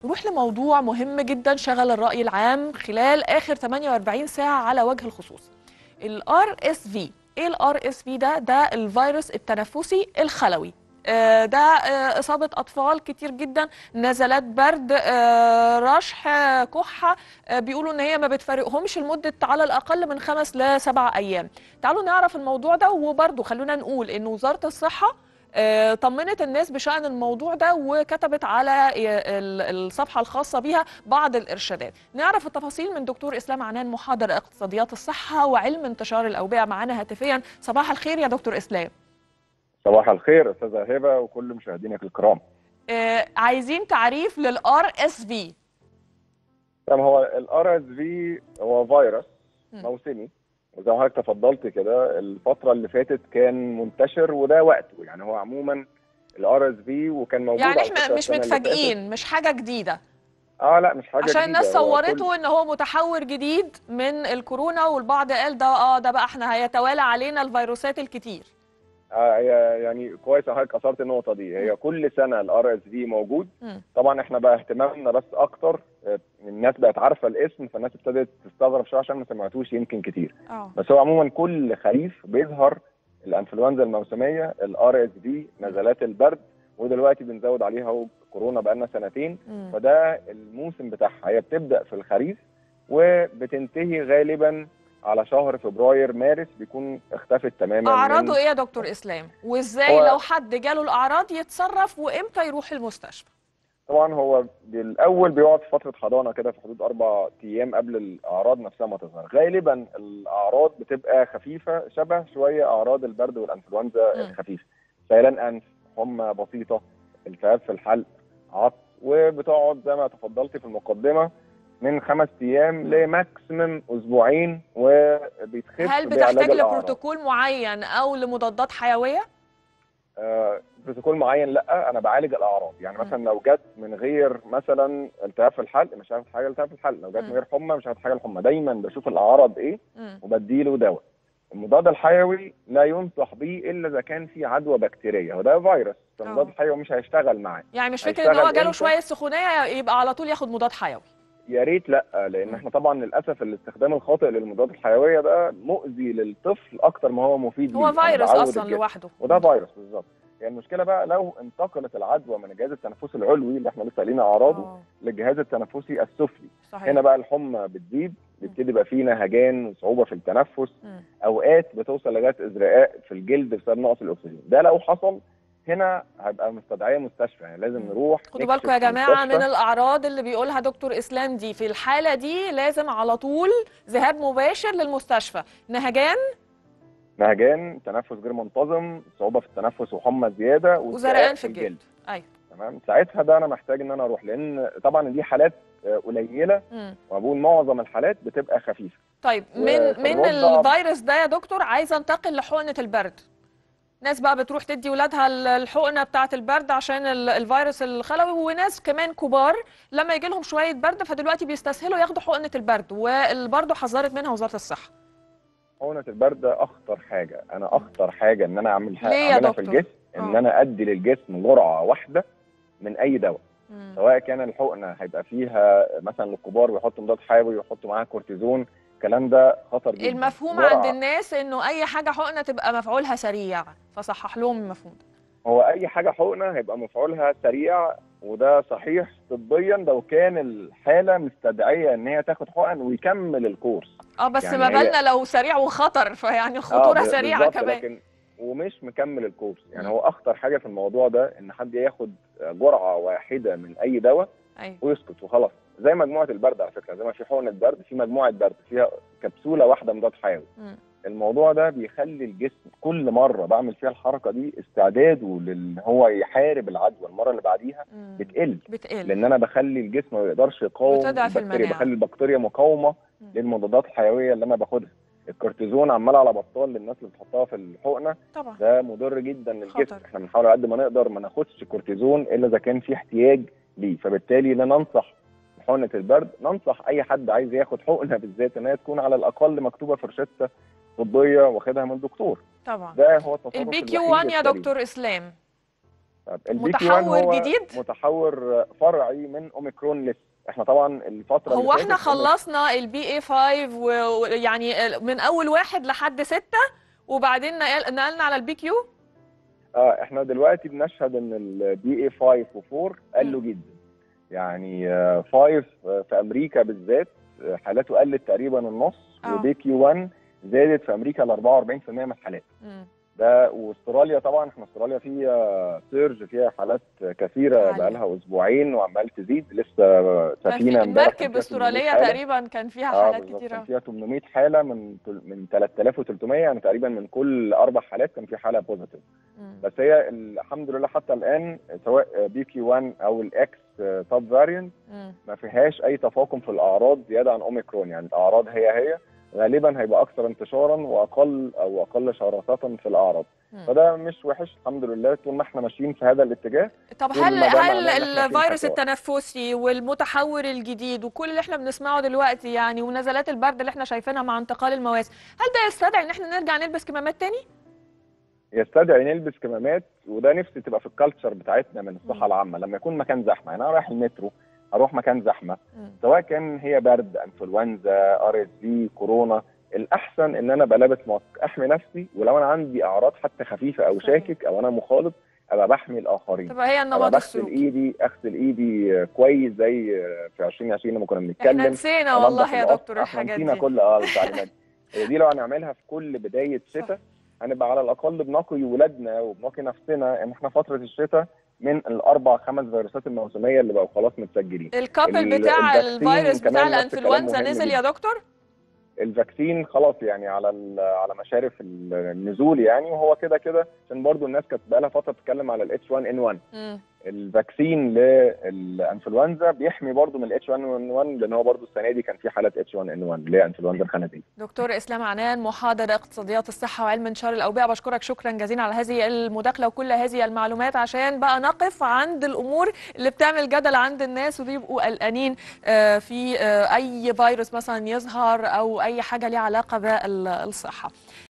نروح لموضوع مهم جدا شغل الرأي العام خلال آخر 48 ساعة على وجه الخصوص ال RSV ايه ال RSV ده ده الفيروس التنفسي الخلوي آه، ده آه، إصابة أطفال كتير جدا نزلات برد آه، رشح آه، كحة آه، بيقولوا إن هي ما بتفارقهمش لمدة على الأقل من خمس لسبع أيام تعالوا نعرف الموضوع ده وبرضه خلونا نقول إن وزارة الصحة آه، طمنت الناس بشأن الموضوع ده وكتبت على آه، ال- الصفحة الخاصة بيها بعض الإرشادات نعرف التفاصيل من دكتور إسلام عنان محاضر اقتصاديات الصحة وعلم انتشار الأوبئة معانا هاتفيا صباح الخير يا دكتور إسلام صباح الخير استاذه هبه وكل مشاهدينك الكرام آه، عايزين تعريف للار اس في طب هو الار اس في هو فيروس مم. موسمي وزي ما حضرتك تفضلت كده الفتره اللي فاتت كان منتشر وده وقته يعني هو عموما الار اس في وكان موجود يعني على فكرة احنا مش السنة اللي فاتت. متفاجئين مش حاجة جديدة اه لا مش حاجه عشان جديدة. الناس هو كل- صورته ان هو متحور جديد من الكورونا والبعض قال ده اه ده بقى احنا هيتوالى علينا الفيروسات الكتير آه هي يعني كويس إن حضرتك اثرت النقطه دي هي كل سنه الار اس في موجود مم. طبعا احنا بقى اهتمامنا بس اكتر آه، الناس بقت عارفه الاسم فالناس ابتدت تستغرب شويه عشان ما سمعتوش يمكن كتير اه بس هو عموما كل خريف بيظهر الانفلونزا الموسميه الار اس في نزلات البرد ودلوقتي بنزود عليها اهو كورونا بقالنا سنتين مم. فده الموسم بتاعها هي بتبدا في الخريف وبتنتهي غالبا على شهر فبراير مارس بيكون اختفت تماما اعراضه من ايه يا دكتور اسلام وازاي هو- لو حد جاله الاعراض يتصرف وامتى يروح المستشفى طبعا هو بالاول بيقعد في فتره حضانه كده في حدود اربع ايام قبل الاعراض نفسها ما تظهر غالبا الاعراض بتبقى خفيفه شبه شويه اعراض البرد والانفلونزا مم. الخفيفه سيلان انف حمى بسيطه التهاب في الحلق عطس وبتقعد زي ما تفضلت في المقدمه من خمس ايام لماكسيمم اسبوعين وبيتخف هل بعلاج بتحتاج الأعراض. لبروتوكول معين او لمضادات حيويه آه، بروتوكول معين لا انا بعالج الاعراض يعني مم. مثلا لو جت من غير مثلا التهاب في الحلق مش هاخد حاجه التهاب في الحلق لو جت مم. من غير حمى مش هاخد حاجه الحمى دايما بشوف الاعراض ايه مم. وبديله دواء المضاد الحيوي لا ينصح بيه الا اذا كان في عدوى بكتيريه وده فيروس فالمضاد آه. الحيوي مش هيشتغل معاه يعني مش فكره ان هو هيشتغل جاله إمتى؟ شويه سخونيه يبقى على طول ياخد مضاد حيوي يا ريت لا لان مم. احنا طبعا للاسف الاستخدام الخاطئ للمضادات الحيويه ده مؤذي للطفل اكتر ما هو مفيد هو ليه. أنا فيروس بعود اصلا الجسم. لوحده وده فيروس بالظبط يعني المشكله بقى لو انتقلت العدوى من الجهاز التنفسي العلوي اللي احنا لسه قايلين اعراضه آه، للجهاز التنفسي السفلي صحيح هنا بقى الحمى بتزيد بيبتدي يبقى فيه نهجان وصعوبه في التنفس مم. اوقات بتوصل لغايه ازرقاء في الجلد بسبب نقص الاكسجين ده لو حصل هنا هيبقى مستدعيه مستشفى يعني لازم مم. نروح خدوا نكشف بالكم يا في جماعه المستشفى. من الاعراض اللي بيقولها دكتور اسلام دي في الحاله دي لازم على طول ذهاب مباشر للمستشفى نهجان نهجان تنفس غير منتظم صعوبه في التنفس وحمى زياده وزرقان والتهاب في الجلد ايوه تمام ساعتها ده انا محتاج ان انا اروح لان طبعا دي حالات آه، قليله مم. وبقول معظم الحالات بتبقى خفيفه طيب من من وفالوضع- الفيروس ده يا دكتور عايزه انتقل لحقنه البرد ناس بقى بتروح تدي ولادها ال- الحقنه بتاعه البرد عشان ال- الفيروس الخلوي وناس كمان كبار لما يجي لهم شويه برد فدلوقتي بيستسهلوا ياخدوا حقنه البرد وبرضه حذرت منها وزاره الصحه حقنه البرد اخطر حاجه انا اخطر حاجه ان انا اعملها ليه يا اعملها في دكتور؟ الجسم ان آه. انا ادي للجسم جرعه واحده من اي دواء مم. سواء كان الحقنه هيبقى فيها مثلا للكبار ويحطوا مضاد حيوي ويحطوا معاها كورتيزون الكلام ده خطر جدا المفهوم جرعة- عند الناس انه اي حاجه حقنه تبقى مفعولها سريع فصحح لهم المفهوم ده هو اي حاجه حقنه هيبقى مفعولها سريع وده صحيح طبيا لو كان الحاله مستدعيه ان هي تاخد حقن ويكمل الكورس اه بس يعني ما هي- بالنا لو سريع وخطر فيعني الخطوره ب- سريعه بالظبط، كمان لكن ومش مكمل الكورس يعني مم. هو اخطر حاجه في الموضوع ده ان حد ياخد جرعه واحده من اي دواء ايوه ويسكت وخلاص زي مجموعه البرد على فكره زي ما في حقنه برد في مجموعه برد فيها كبسوله واحده مضاد حيوي مم. الموضوع ده بيخلي الجسم كل مره بعمل فيها الحركه دي استعداده لان هو يحارب العدوى المره اللي بعديها مم. بتقل بتقل لان انا بخلي الجسم ما يقدرش يقاوم بتضعف البكتيريا المناعة. بخلي البكتيريا مقاومه مم. للمضادات الحيويه اللي انا باخدها الكورتيزون عمال على بطال للناس اللي بتحطها في الحقنه طبعا ده مضر جدا للجسم خطر. احنا بنحاول على قد ما نقدر ما ناخدش كورتيزون الا اذا كان في احتياج ليه فبالتالي لا ننصح بحقنه البرد ننصح اي حد عايز ياخد حقنه بالذات ان هي تكون على الاقل مكتوبه في روشته طبيه واخدها من دكتور طبعا ده هو التصرف البي الوحيد كيو 1 يا السليم. دكتور اسلام طب البي كي 1 متحور هو جديد؟ متحور فرعي من اوميكرون لسه احنا طبعا الفتره اللي هو احنا فاتت كنا- خلصنا البي اي 5 ويعني من اول واحد لحد ستة وبعدين نقل- نقلنا على البي كيو اه احنا دلوقتي بنشهد ان البي اي 5 و4 قلوا جدا يعني 5 في امريكا بالذات آه، حالاته قلت تقريبا النص آه. وبي كيو 1 زادت في امريكا ل 44% من الحالات مم. ده واستراليا طبعا احنا استراليا فيها سيرج فيها حالات كثيره عالية. بقى لها اسبوعين وعمال تزيد لسه كان في سفينه امبارح كان المركب فيها 800 استرالية حالة. تقريبا كان فيها اه حالات بالظبط كان كتيرة فيها 800 حاله من من 3300 يعني تقريبا من كل اربع حالات كان في حاله بوزيتيف مم. بس هي الحمد لله حتى الان سواء بي كي 1 او الاكس توب فاريانت مم. ما فيهاش اي تفاقم في الاعراض زياده عن اوميكرون يعني الاعراض هي هي غالبا هيبقى اكثر انتشارا واقل او اقل شراسه في الاعراض مم. فده مش وحش الحمد لله طول ما احنا ماشيين في هذا الاتجاه طب طول هل ما ده هل معناه إن إحنا في الفيروس انحسار. التنفسي والمتحور الجديد وكل اللي احنا بنسمعه دلوقتي يعني ونزلات البرد اللي احنا شايفينها مع انتقال المواسم هل ده يستدعي ان احنا نرجع نلبس كمامات تاني؟ يستدعي نلبس كمامات وده نفسي تبقى في الكالتشر بتاعتنا من مم. الصحه العامه لما يكون مكان زحمه يعني انا رايح المترو اروح مكان زحمه مم. سواء كان هي برد انفلونزا ار اس في كورونا الاحسن ان انا ابقى لابس ماسك احمي نفسي ولو انا عندي اعراض حتى خفيفه او صحيح. شاكك او انا مخالط ابقى بحمي الاخرين تبقى هي ابقى النمط بغسل السلوكي ايدي اغسل ايدي كويس زي في 2020 لما كنا احنا بنتكلم نسينا أنضف والله يا القط. دكتور احنا الحاجات نسينا دي كل اه التعليمات هي دي لو هنعملها في كل بدايه شتاء هنبقى على الاقل بنقي ولادنا وبنقي نفسنا ان احنا فتره الشتاء من الاربع خمس فيروسات الموسميه اللي بقوا خلاص متسجلين الكابل ال- بتاع الفاكسين الفيروس بتاع كمان نفس الكلام الانفلونزا مهم نزل جدا. يا دكتور؟ الفاكسين خلاص يعني على ال- على مشارف النزول يعني وهو كده كده عشان برضو الناس كانت بقى لها فتره بتتكلم على الاتش 1 ان 1 مم. الفاكسين للانفلونزا بيحمي برضو من الاتش 1 ان 1 لان هو برضو السنه دي كان في حالات اتش 1 ان 1 اللي هي انفلونزا الخنازير دكتور اسلام عنان محاضر اقتصاديات الصحه وعلم انتشار الاوبئه بشكرك شكرا جزيلا على هذه المداخله وكل هذه المعلومات عشان بقى نقف عند الامور اللي بتعمل جدل عند الناس وبيبقوا قلقانين آه، في آه، اي فيروس مثلا يظهر او اي حاجه ليها علاقه بالصحه